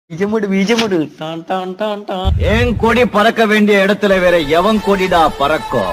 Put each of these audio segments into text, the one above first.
பீஜமுடு பீஜமுடு don don don don என் கொடி பறக்க வேண்டிய இடத்துல வேற எவன் கொடிடா பறக்கும்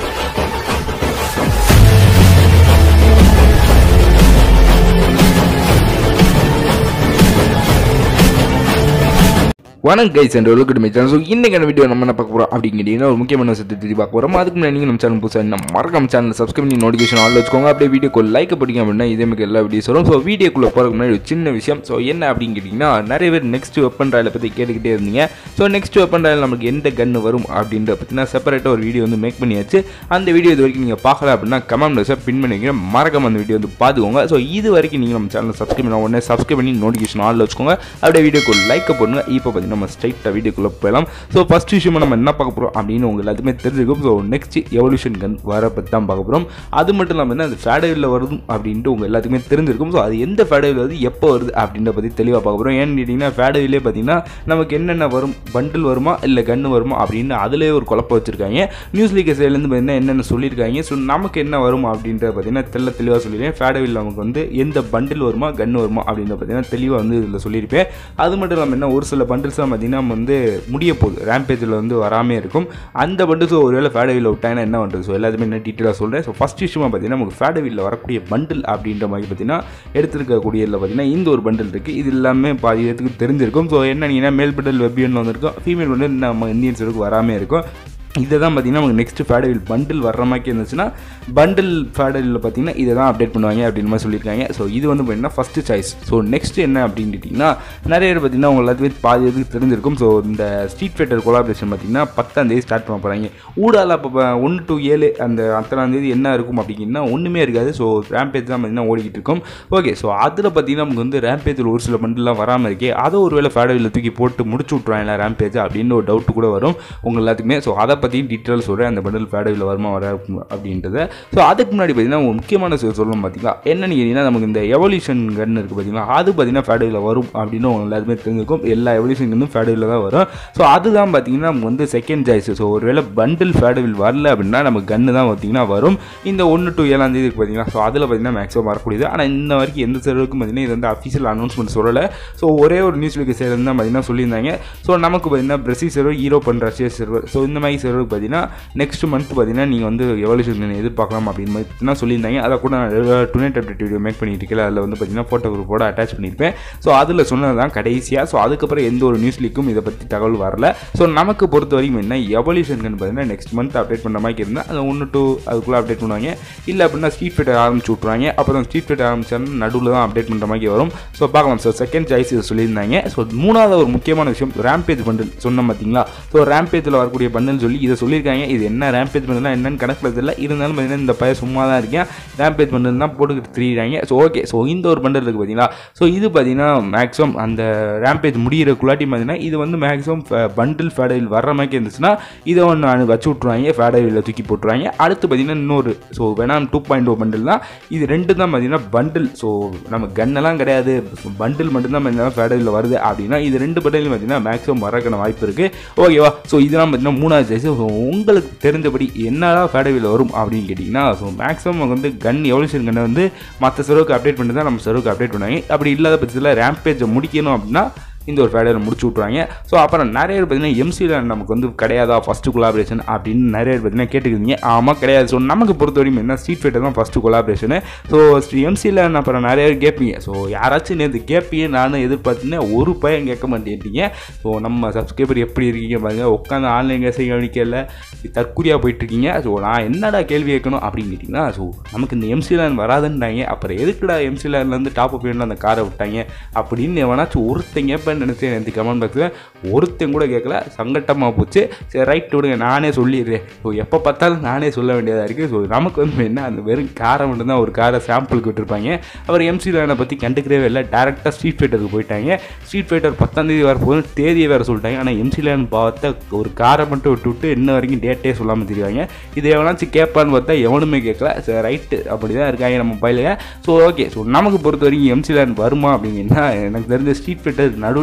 வணக்கம் guys and welcome my channel so இன்றைக்கான வீடியோ நம்ம என்ன பார்க்க போகிறோம் அப்படிங்கிறீங்கன்னா ஒரு முக்கியமான விஷயத்தை பற்றி பார்க்க போகிறோம் அதுக்கு முன்னாடி நீங்கள் நம்ம சேனல் புதுசாக நம்ம மறக்காம சேனல் சப்ஸ்கிரைப் பண்ணி நோட்டிஃபிகேஷன் ஆல் வச்சுக்கோங்க அப்படியே வீடியோக்கு லைக் படிங்க அப்படின்னா இதே மாதிரி எல்லா வீடியோஸ் வரும் ஸோ வீடியோக்குள்ளே போகிறதுக்கு முன்னாடி ஒரு சின்ன விஷயம் ஸோ என்ன அப்படின்னு கேட்டிங்கன்னா நிறைய பேர் நெக்ஸ்ட் வெப்பன் ராயலை பற்றி கேட்டுக்கிட்டே இருந்தீங்க ஸோ நெக்ஸ்ட் வெப்பன் ராயல் நமக்கு எந்த கன்று வரும் அப்படின்ற பற்றினா செப்பரேட்டாக ஒரு வீடியோ வந்து மேக் பண்ணியாச்சு அந்த வீடியோ இது வரைக்கும் நீங்கள் பார்க்கல அப்படின்னா கமெண்ட் பாக்ஸில் பின் பண்ணி வைக்கிறேன் மறக்காம அந்த வீடியோ வந்து பார்த்துக்கோங்க ஸோ இது வரைக்கும் நீங்கள் நம்ம சேனல் சப்ஸ்கிரைப் பண்ண உடனே சப்ஸ்கிரைப் பண்ணி நோட்டிஃபிகேஷன் ஆல் வச்சுக்கோங்க அப்படியே வீடியோக்கு லைக் போடுங்க இப்போ பார்த்தீங்கன்னா நம்ம ஸ்ட்ரைட்டாக வீடியோக்குள்ளே போயிடலாம் ஸோ ஃபஸ்ட் விஷயமா நம்ம என்ன பார்க்க போகிறோம் அப்படின்னு உங்க எல்லாத்துக்குமே தெரிஞ்சிருக்கும் ஸோ நெக்ஸ்ட் எவல்யூஷன் கன் வர பற்றி தான் பார்க்க போகிறோம் அது மட்டும் இல்லாமல் என்ன அது ஃபேடவில் வருது அப்படின்ட்டு உங்கள் எல்லாத்துக்குமே தெரிஞ்சிருக்கும் ஸோ அது எந்த ஃபேடவில் வருது எப்போ வருது அப்படின்ற பற்றி தெளிவாக பார்க்க போகிறோம் ஏன்னு கேட்டிங்கன்னா ஃபேடவிலே பார்த்தீங்கன்னா நமக்கு என்னென்ன வரும் பண்டில் வருமா இல்லை கன்று வருமா அப்படின்னு அதிலே ஒரு குழப்பம் வச்சுருக்காங்க நியூஸ் லீக் சைட்லேருந்து பார்த்தீங்கன்னா என்னென்ன சொல்லியிருக்காங்க ஸோ நமக்கு என்ன வரும் அப்படின்ற பார்த்தீங்கன்னா தெல்ல தெளிவாக சொல்லியிருக்கேன் ஃபேடவில் நமக்கு வந்து எந்த பண்டில் வருமா கன்று வருமா அப்படின்ற பார்த்தீங்கன்னா தெளிவாக வந்து இதில் சொல்லியிருப்பேன் அது மட்டும் இல்லாமல் என்ன ஒரு சில பண்டில்ஸ்லாம் பார்த்தீங்கன்னா நம்ம வந்து முடிய போகுது ரேம்பேஜில் வந்து வராமே இருக்கும் அந்த பண்டில்ஸ் ஒருவேளை ஃபேடவியில் விட்டாங்கன்னா என்ன பண்ணுறது ஸோ எல்லாத்துமே என்ன டீட்டெயிலாக சொல்கிறேன் ஸோ ஃபஸ்ட் விஷயமா பார்த்தீங்கன்னா நமக்கு ஃபேடவியில் வரக்கூடிய பண்டில் அப்படின்ற மாதிரி பார்த்தீங்கன்னா எடுத்திருக்கக்கூடிய இதில் பார்த்தீங்கன்னா இந்த ஒரு பண்டில் இருக்குது இது எல்லாமே பாதி பேத்துக்கு தெரிஞ்சிருக்கும் ஸோ என்ன நீங்கள் மேல் பண்டில் வெப்பியன் வந்திருக்கும் ஃபீமேல் பண்டில் நம்ம இந்தியன்ஸுக்கு வராமே இருக்கும் இதை தான் பார்த்தீங்கன்னா நமக்கு நெக்ஸ்ட் ஃபேடவில் பண்டில் வர்ற மாதிரி இருந்துச்சுன்னா பண்டில் ஃபேடவில் பார்த்தீங்கன்னா இதை தான் அப்டேட் பண்ணுவாங்க அப்படின்னு மாதிரி சொல்லியிருக்காங்க ஸோ இது வந்து பார்த்தீங்கன்னா ஃபஸ்ட்டு சாய்ஸ் ஸோ நெக்ஸ்ட் என்ன அப்படின்னு கேட்டிங்கன்னா நிறைய பேர் பார்த்தீங்கன்னா உங்க எல்லாத்துமே பாதி இதுக்கு தெரிஞ்சிருக்கும் ஸோ இந்த ஸ்ட்ரீட் ஃபைட்டர் கொலாபரேஷன் பார்த்தீங்கன்னா பத்தாம் தேதி ஸ்டார்ட் பண்ண போகிறாங்க ஊடால அப்போ ஒன்று டு ஏழு அந்த அத்தனாம் தேதி என்ன இருக்கும் அப்படிங்கன்னா ஒன்றுமே இருக்காது ஸோ ரேம்பேஜ் தான் பார்த்தீங்கன்னா ஓடிக்கிட்டு இருக்கும் ஓகே ஸோ அதில் பார்த்தீங்கன்னா நமக்கு வந்து ரேம்பேஜில் ஒரு சில பண்டில்லாம் வராமல் இருக்கே அதை ஒரு வேளை ஃபேடவில் தூக்கி போட்டு முடிச்சு விட்ருவாங்க ரேம்பேஜ் அப்படின்னு ஒரு டவுட் கூட வரும் உங்கள் எல்லாத்துக்குமே ஸோ அதை பற்றி டீட்டெயில் சொல்கிறேன் அந்த பண்டில் ஃபேடவில் வருமா வர அப்படின்றத ஸோ அதுக்கு முன்னாடி பார்த்தீங்கன்னா ஒரு முக்கியமான விஷயம் சொல்லணும் பார்த்தீங்களா என்னன்னு கேட்டிங்கன்னா நமக்கு இந்த எவல்யூஷன் கன் இருக்குது பார்த்தீங்களா அது பார்த்தீங்கன்னா ஃபேடவில் வரும் அப்படின்னு உங்க எல்லாருமே தெரிஞ்சிருக்கும் எல்லா எவல்யூஷன் கன்னும் ஃபேடவில் தான் வரும் ஸோ அதுதான் பார்த்தீங்கன்னா நமக்கு வந்து செகண்ட் சாய்ஸ் ஸோ ஒருவேளை பண்டில் ஃபேடவில் வரல அப்படின்னா நமக்கு கன்று தான் பார்த்தீங்கன்னா வரும் இந்த ஒன்று டு ஏழாம் தேதி இருக்கு பார்த்தீங்களா ஸோ அதில் பார்த்தீங்கன்னா மேக்ஸிமம் வரக்கூடியது ஆனால் இன்ன வரைக்கும் எந்த சர்வருக்கும் பார்த்தீங்கன்னா இது வந்து அஃபிஷியல் அனௌன்ஸ்மெண்ட் சொல்லலை ஸோ ஒரே ஒரு நியூஸ் லீக் சைடு தான் பார்த்தீங்கன்னா சொல்லியிருந்தாங்க ஸோ நமக்கு பார்த்தீங்கன்னா பிரசி சர்வர் ஹீரோ பண்ணுற ரஷ்யா சர்வர் ஸோ இந்த மாதிரி சர்வருக்கு பார்த்தீங்கன்னா நெக்ஸ்ட் மந்த் பார்த்தீங்கன்னா நீங்கள் வந்து எவல்யூஷன் எதிர்பார்க்கலாம் அப்படின்னு மாதிரி சொல்லியிருந்தாங்க அதை கூட நான் டுனேட் அப்டேட் வீடியோ மேக் பண்ணிட்டு இருக்கல அதில் வந்து பார்த்தீங்கன்னா ஃபோட்டோ குரூப்போட அட்டாச் பண்ணியிருப்பேன் ஸோ அதில் சொன்னது தான் கடைசியாக ஸோ அதுக்கப்புறம் எந்த ஒரு நியூஸ் லீக்கும் இதை பற்றி தகவல் வரல ஸோ நமக்கு பொறுத்த வரைக்கும் என்ன எவல்யூஷன் பார்த்தீங்கன்னா நெக்ஸ்ட் மந்த் அப்டேட் பண்ணுற மாதிரி இருந்தால் அதை ஒன்று டூ அதுக்குள்ளே அப்டேட் பண்ணுவாங்க இல்லை அப்படின்னா ஸ்ட்ரீட் ஃபைட்டர் ஆரம்பிச்சு விட்ருவாங்க அப்புறம் ஸ்ட்ரீட் ஃபைட்டர் ஆரம்பிச்சாலும் நடுவில் தான் அப்டேட் பண்ணுற மாதிரி வரும் ஸோ பார்க்கலாம் ஸோ செகண்ட் சாய்ஸ் இது சொல்லியிருந்தாங்க ஸோ மூணாவது ஒரு முக்கியமான விஷயம் ரேம்பேஜ் பண்டில் சொன்னோம் பார்த்தீங்களா ஸோ ரேம்பேஜில் வரக்கூடிய பண்டில் சொல்லி இதை சொல்லியிருக்காங்க இது என்ன ரேம்பேஜ் பண்டில் என்னன்னு கணக்கில் தெரியல இருந்தாலும் பார்த்தீங்கன்னா இந்த பையன் சும்மா தான் இருக்கேன் ரேம்பேஜ் பண்டில் தான் போட்டுக்கிட்டு திரியிறாங்க ஸோ ஓகே ஸோ இந்த ஒரு பண்டில் இருக்குது பார்த்தீங்களா ஸோ இது பார்த்தீங்கன்னா மேக்ஸிமம் அந்த ரேம்பேஜ் முடிகிறக்குள்ளாட்டி பார்த்தீங்கன்னா இது வந்து மேக்ஸிமம் பண்டில் ஃபேடவில் வர்ற மாதிரி இருந்துச்சுன்னா இதை ஒன்று வச்சு விட்ருவாங்க ஃபேடவில் தூக்கி போட்டுருவாங்க அடுத்து பார்த்தீங்கன்னா இன்னொரு ஸோ வேணாம் டூ பாயிண்ட் ஓ பண்டில் தான் இது ரெண்டு தான் பார்த்தீங்கன்னா பண்டில் ஸோ நம்ம கன்னெல்லாம் கிடையாது பண்டில் மட்டும்தான் பார்த்தீங்கன்னா ஃபேடவில் வருது அப்படின்னா இது ரெண்டு பண்டிலும் பார்த்தீங்கன்னா மேக்ஸிமம் வரக்கான வாய்ப்பு இருக்குது ஓகேவா ஸோ இதெல்லாம் பார்த்தீங்கன்னா மூணாவது சைஸ் ஸோ உங்களுக்கு தெரிஞ்சபடி என்னடா ஃபேடவில் வரும் அப்படின்னு கேட்டிங்கன்னா ஸோ மேக்ஸிமம் வந்து கன் எவல்யூஷன் கன்னை வந்து மற்ற சர்வுக்கு அப்டேட் பண்ணி தான் நம்ம சர்வுக்கு அப்டேட் பண்ணுவாங்க அப்படி இல்லாத பட்சத்தில் ரேம்பேஜை முடிக்கணும் அப்படின்னா இந்த ஒரு ஃபேடரில் முடிச்சு விட்ருவாங்க ஸோ அப்புறம் நிறைய பேர் பார்த்தீங்கன்னா எம்சியில் நமக்கு வந்து கிடையாதா ஃபஸ்ட்டு கொலாபரேஷன் அப்படின்னு நிறைய பேர் பார்த்தீங்கன்னா கேட்டுக்கிறீங்க ஆமாம் கிடையாது ஸோ நமக்கு பொறுத்த வரைக்கும் என்ன ஸ்ட்ரீட் ஃபைட்டர் தான் ஃபஸ்ட்டு கொலாபரேஷனு ஸோ எம்சியில் அப்புறம் நிறைய பேர் கேட்பீங்க ஸோ யாராச்சும் நேற்று கேட்பீங்க நானும் எதிர்பார்த்துனேன் ஒரு பையன் கேட்க மாட்டேன்ட்டீங்க ஸோ நம்ம சப்ஸ்கிரைபர் எப்படி இருக்கீங்க பாருங்க உட்காந்து ஆன்லைன் கேஸை கவனிக்கல தற்கூரியாக போயிட்டுருக்கீங்க ஸோ நான் என்னடா கேள்வி கேட்கணும் அப்படின்னு கேட்டிங்கன்னா ஸோ நமக்கு இந்த எம்சிலேன் வராதுன்றாங்க அப்புறம் எதுக்குடா எம்சிலேருந்து டாப் அப் அந்த காரை விட்டாங்க அப்படின்னு எவனாச்சும் ஒருத்தங்க கேட்பேன்னு நினச்சேன் எனக்கு கமெண்ட் பாக்ஸில் ஒருத்தன் கூட கேட்கல சங்கட்டமாக போச்சு சரி ரைட் விடுங்க நானே சொல்லிடுறேன் ஸோ எப்போ பார்த்தாலும் நானே சொல்ல வேண்டியதாக இருக்குது ஸோ நமக்கு வந்து என்ன அந்த வெறும் காரை மட்டும்தான் ஒரு காரை சாம்பிளுக்கு விட்டுருப்பாங்க அப்புறம் எம்சி லேனை பற்றி கண்டுக்கிறவே இல்லை டேரெக்டாக ஸ்ட்ரீட் ஃபைட்டருக்கு போயிட்டாங்க ஸ்ட்ரீட் ஃபைட்டர் பத்தாந்தேதி வர போது தேதியை வேறு சொல்லிட்டாங்க ஆனால் எம்சி லேன் பார்த்த ஒரு காரை மட்டும் விட்டு விட்டு இன்ன வரைக்கும் டேட்டே சொல்லாமல் தெரியாங்க இது எவனாச்சும் கேட்பான்னு பார்த்தா எவனுமே கேட்கல சரி ரைட்டு அப்படி தான் இருக்காங்க நம்ம மொபைலில் ஸோ ஓகே ஸோ நமக்கு பொறுத்த வரைக்கும் எம்சி லேன் வருமா அப்படிங்கன்னா எனக்கு தெரிஞ்ச ஸ்ட்ரீட் ஃபைட்டர் நடுவில்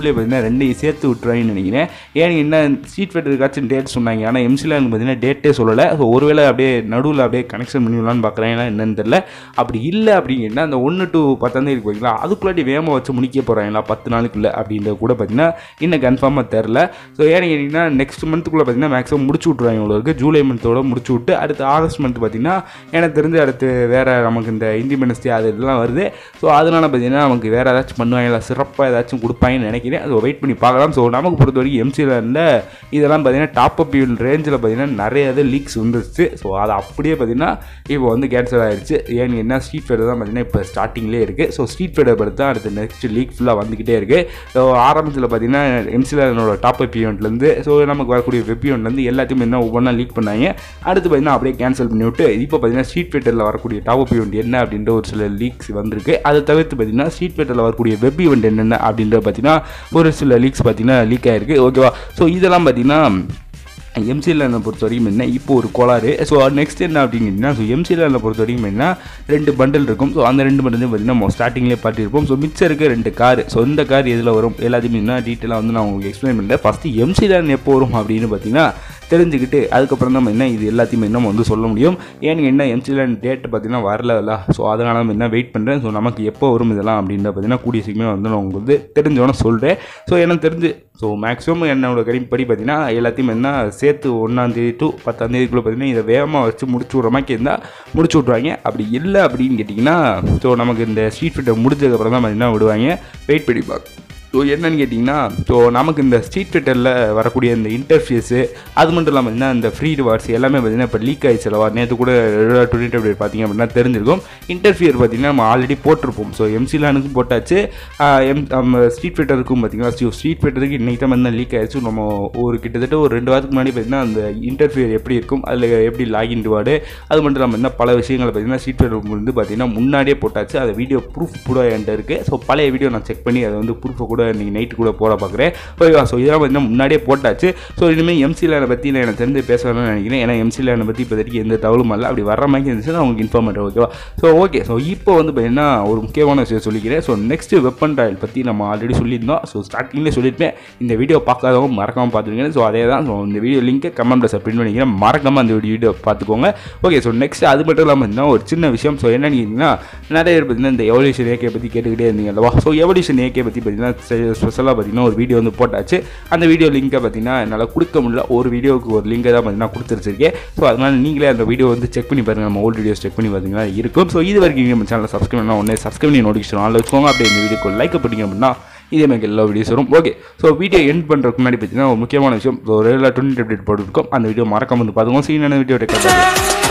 அதுக்குள்ளே பார்த்தீங்கன்னா ரெண்டையும் சேர்த்து விட்டுருவாங்கன்னு நினைக்கிறேன் ஏன் என்ன ஸ்ட்ரீட் ஃபைட்டருக்காச்சும் டேட் சொன்னாங்க ஆனால் எம்சிலானுக்கு பார்த்தீங்கன்னா டேட்டே சொல்லலை ஸோ ஒருவேளை அப்படியே நடுவில் அப்படியே கனெக்ஷன் பண்ணிடலான்னு பார்க்குறேன் ஏன்னா என்னன்னு தெரியல அப்படி இல்லை அப்படிங்கன்னா அந்த ஒன்று டு பத்தாம் தேதி போய்ங்களா அதுக்குள்ளாட்டி வேகமாக வச்சு முடிக்க போகிறாங்களா பத்து நாளுக்குள்ள அப்படின்றது கூட பார்த்தீங்கன்னா இன்னும் கன்ஃபார்மாக தெரில ஸோ ஏன்னு கேட்டிங்கன்னா நெக்ஸ்ட் மந்த்துக்குள்ளே பார்த்தீங்கன்னா மேக்ஸிமம் முடிச்சு விட்ருவாங்க உங்களுக்கு ஜூலை மந்தோட முடிச்சு விட்டு அடுத்து ஆகஸ்ட் மந்த் பார்த்தீங்கன்னா எனக்கு தெரிஞ்சு அடுத்து வேறு நமக்கு இந்த இண்டிபெண்டன்ஸ் டே அது இதெல்லாம் வருது ஸோ அதனால் பார்த்தீங்கன்னா நமக்கு வேறு ஏதாச்சும் பண்ணுவாங்களா சிறப்பாக ஏதாச்சும் கொடுப்பாங்கன்னு நினைக்கிறேன் ஸோ வெயிட் பண்ணி பார்க்கலாம் ஸோ நமக்கு பொறுத்த வரைக்கும் எம்சியில் இதெல்லாம் பார்த்தீங்கன்னா டாப் அப் ரேஞ்சில் பார்த்தீங்கன்னா நிறைய இது லீக்ஸ் வந்துருச்சு ஸோ அது அப்படியே பார்த்தீங்கன்னா இப்போ வந்து கேன்சல் ஆயிடுச்சு ஏன்னு என்ன ஸ்ட்ரீட் ஃபைடர் தான் பார்த்தீங்கன்னா இப்போ ஸ்டார்டிங்லேயே இருக்குது ஸோ ஸ்ட்ரீட் ஃபைடர் படுத்து தான் அடுத்து நெக்ஸ்ட் லீக் ஃபுல்லாக வந்துக்கிட்டே இருக்குது ஸோ ஆரம்பத்தில் பார்த்தீங்கன்னா எம்சிலனோட டாப் அப் ஈவெண்ட்லேருந்து ஸோ நமக்கு வரக்கூடிய வெப் ஈவெண்ட்லேருந்து எல்லாத்தையும் என்ன ஒவ்வொன்றா லீக் பண்ணாங்க அடுத்து பார்த்தீங்கன்னா அப்படியே கேன்சல் பண்ணி விட்டு இப்போ பார்த்தீங்கன்னா ஸ்ட்ரீட் ஃபைட்டரில் வரக்கூடிய டாப் அப் ஈவெண்ட் என்ன அப்படின்ற ஒரு சில லீக்ஸ் வந்திருக்கு அதை தவிர்த்து பார்த்தீங்கன்னா ஸ்ட்ரீட் ஃபைட்டரில் வரக்கூடிய வெப் ஈவெண்ட் என்னென்ன அப்படின்ற பார்த்தீங்கன்னா ஒரு சில லீக்ஸ் பார்த்தீங்கன்னா லீக் ஆயிருக்கு ஓகேவா ஸோ இதெல்லாம் பார்த்தீங்கன்னா எம்சிஎல்லை பொறுத்த வரைக்கும் என்ன இப்போ ஒரு கோளாறு ஸோ நெக்ஸ்ட் என்ன அப்படிங்கன்னா ஸோ எம்சிஎல்லை பொறுத்த வரைக்கும் என்ன ரெண்டு பண்டல் இருக்கும் ஸோ அந்த ரெண்டு பண்டல் பார்த்தீங்கன்னா நம்ம ஸ்டார்டிங்லேயே பார்த்திருப்போம் ஸோ மிச்சம் இருக்க ரெண்டு கார் ஸோ இந்த கார் எதில் வரும் எல்லாத்தையுமே என்ன டீட்டெயிலாக வந்து நான் உங்களுக்கு எக்ஸ்பிளைன் பண்ணுறேன் ஃபஸ்ட்டு எம்சிஎல் எப்போ வரும் அப்படின்னு பார்த்தீங்கன்னா தெரிஞ்சுக்கிட்டு அதுக்கப்புறம் நம்ம என்ன இது எல்லாத்தையுமே நம்ம வந்து சொல்ல முடியும் ஏன்னு என்ன எம்சிஎல் டேட் பார்த்தீங்கன்னா வரல ஸோ அதனால் நம்ம என்ன வெயிட் பண்ணுறேன் ஸோ நமக்கு எப்போ வரும் இதெல்லாம் அப்படின்னு பார்த்தீங்கன்னா கூடிய சீக்கிரமே வந்து நான் உங்களுக்கு வந்து தெரிஞ்சவன சொல்கிறேன் ஸோ எனக்கு தெரிஞ்சு ஸோ மேக்ஸிமம் என்னோட கணிப்படி பார்த்தீங்கன்னா எல்லாத்தையும் என்ன சேர்த்து ஒன்றாந்தேதி டு பத்தாந்தேதிக்குள்ளே பார்த்தீங்கன்னா இதை வேகமாக வச்சு முடிச்சு விட்ற மாதிரி இருந்தால் முடிச்சு விட்ருவாங்க அப்படி இல்லை அப்படின்னு கேட்டிங்கன்னா ஸோ நமக்கு இந்த ஸ்ட்ரீட் ஃபைட்டர் முடிஞ்சதுக்கப்புறம் தான் பார்த்தீங்கன்னா விடுவாங்க வெயிட் பண்ணி பார்க்க ஸோ என்னன்னு கேட்டிங்கன்னா ஸோ நமக்கு இந்த ஸ்ட்ரீட் ஃபைட்டரில் வரக்கூடிய இந்த இன்டர்ஃபேஸு அது மட்டும் இல்லாமல் பார்த்தீங்கன்னா இந்த ஃப்ரீ ரிவார்ட்ஸ் எல்லாமே பார்த்தீங்கன்னா இப்போ லீக் ஆயிடுச்சு அல்லவா நேற்று கூட டுவெண்ட்டி அப்டேட் பார்த்தீங்க அப்படின்னா தெரிஞ்சிருக்கும் இன்டர்ஃபியர் பார்த்தீங்கன்னா நம்ம ஆல்ரெடி போட்டிருப்போம் ஸோ எம்சிலானுக்கும் போட்டாச்சு ஆஹ் எம் நம்ம ஸ்ட்ரீட் ஃபைட்டருக்கும் பார்த்தீங்கன்னா ஸோ ஸ்ட்ரீட் ஃபைட்டருக்கு இன்றைக்கி தான் வந்து லீக் ஆயிடுச்சு நம்ம ஒரு கிட்டத்தட்ட ஒரு ரெண்டு வாரத்துக்கு முன்னாடி பார்த்தீங்கன்னா அந்த இன்டர்ஃபியர் எப்படி இருக்கும் அதில் எப்படி லாகின் ரிவார்டு அது மட்டும் இல்லாமல் என்ன பல விஷயங்களை பார்த்தீங்கன்னா ஸ்ட்ரீட் ஃபைட்டர் வந்து பார்த்தீங்கன்னா முன்னாடியே போட்டாச்சு அந்த வீடியோ ப்ரூஃப் கூட என்கிட்ட இருக்குது ஸோ பழைய வீடியோ நான் செக் பண்ணி அதை வந்து ப்ரூஃபை கூட இன்றைக்கி நைட்டு கூட போட பார்க்குறேன் ஓகேவா ஸோ இதெல்லாம் பார்த்தீங்கன்னா முன்னாடியே போட்டாச்சு ஸோ இனிமேல் எம்சி லேனை பற்றி நான் எனக்கு தெரிஞ்சு பேசணும்னு நினைக்கிறேன் ஏன்னா எம்சி லேனை பற்றி இப்போதைக்கு எந்த தகவலும் இல்லை அப்படி வர மாதிரி இருந்துச்சு நான் உங்களுக்கு இன்ஃபார்ம் பண்ணுறேன் ஓகேவா ஸோ ஓகே ஸோ இப்போ வந்து பார்த்தீங்கன்னா ஒரு முக்கியமான விஷயம் சொல்லிக்கிறேன் ஸோ நெக்ஸ்ட் வெப்பன் ட்ராயல் பற்றி நம்ம ஆல்ரெடி சொல்லியிருந்தோம் ஸோ ஸ்டார்டிங்லேயே சொல்லியிருப்பேன் இந்த வீடியோ பார்க்காதவங்க மறக்காமல் பார்த்துருங்க ஸோ அதே தான் ஸோ இந்த வீடியோ லிங்க்கை கமெண்ட் ப்ளஸ் பிரிண்ட் பண்ணிக்கிறேன் மறக்காமல் அந்த வீடியோ பார்த்துக்கோங்க ஓகே ஸோ நெக்ஸ்ட் அது மட்டும் இல்லாமல் பார்த்தீங்கன்னா ஒரு சின்ன விஷயம் ஸோ என்னன்னு கேட்டிங்கன்னா நிறைய பேர் பார்த்தீங்கன்னா இந்த எவல்யூஷன் ஏகே பற்றி கேட்டுக்கிட்டே இருந்தீங்க அல்லவா ஸோ எவல்யூஷன் ஏகே பற்றி பார்த்தீங்கன்னா ஸ்பெஷலாக பார்த்தீங்கன்னா ஒரு வீடியோ வந்து போட்டாச்சு அந்த வீடியோ லிங்கை பார்த்தீங்கன்னா என்னால் கொடுக்க முடியல ஒரு வீடியோவுக்கு ஒரு லிங்கை தான் பார்த்தீங்கன்னா கொடுத்துருச்சிருக்கேன் ஸோ அதனால் நீங்களே அந்த வீடியோ வந்து செக் பண்ணி பாருங்கள் நம்ம ஓல்டு வீடியோஸ் செக் பண்ணி பார்த்தீங்கன்னா இருக்கும் ஸோ இது வரைக்கும் நம்ம சேனலை சப்ஸ்கிரைப் பண்ணால் உடனே சப்ஸ்கிரைப் பண்ணி நோட்டிஃபிகேஷன் ஆள் வச்சுக்கோங்க அப்படியே இந்த வீடியோக்கு லைக் பண்ணிங்க அப்படின்னா இதே மாதிரி எல்லா வீடியோஸ் வரும் ஓகே ஸோ வீடியோ எண்ட் பண்ணுறதுக்கு முன்னாடி பார்த்தீங்கன்னா ஒரு முக்கியமான விஷயம் ஸோ ரெகுலர் டுவெண்ட்டி அப்டேட் போட்டுருக்கோம் அந்த வீடியோ மறக்காம வந்து பார்த்துக்கோங்க சீனான வீடியோ டெக்ட்